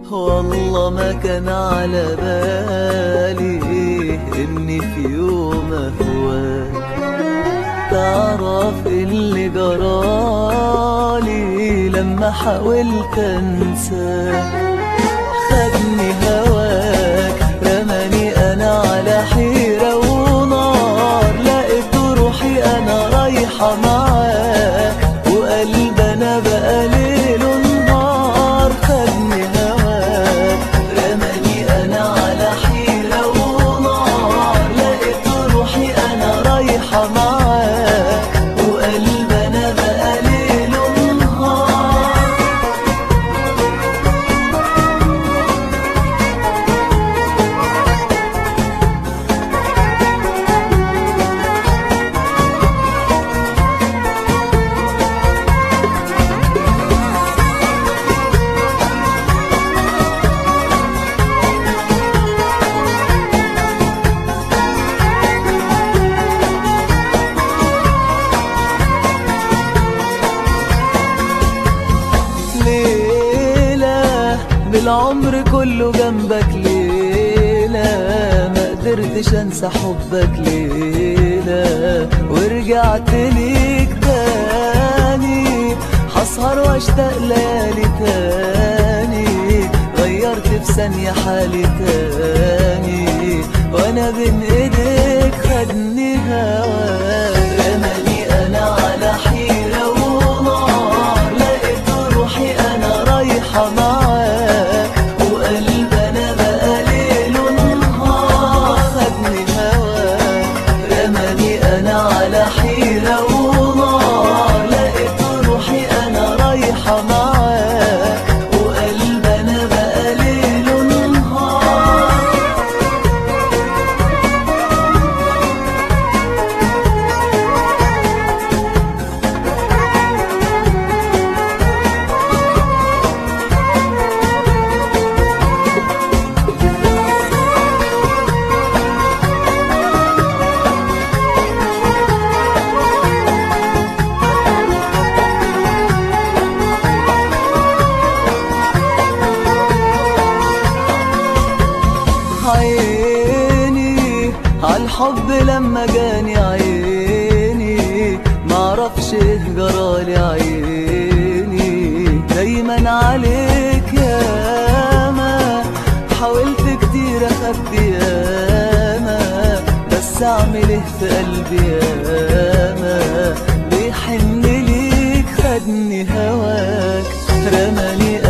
والله ما كان على بالي اني في يوم اهواك تعرف اللي جرالي لما حاولت انساك خدني هواك رماني انا على حيرة ونار لقيت روحي انا رايحة معاك وقلب انا بقى ليل ونهار خدني هواك رماني انا على حيرة ونار لقيت روحي انا رايحة معاك وقلب انا بقى ليل ونهار ليلة بالعمر كله جنبك ليلة ما قدرتش انسى حبك ليلة ورجعت ليك تاني هسهر واشتاق ليالي تاني غيرت في ثانية حالي تاني وانا بين ايديك خدني هواك رماني انا على حيرة ونار لقيت روحي انا رايحة معاك وقلب انا بقى ليل ونهار خدني هواك رماني انا على حيرة ونار لقيت روحي انا رايحة معاك وقلب انا بقى ليل ونهار عيني عالحب لما جاني عيني معرفش ايه جرالي عيني دايما عليك ياما حاولت كتير اخبي ياما بس اعمل ايه في قلبي ياما بيحن ليك خدني هواك رماني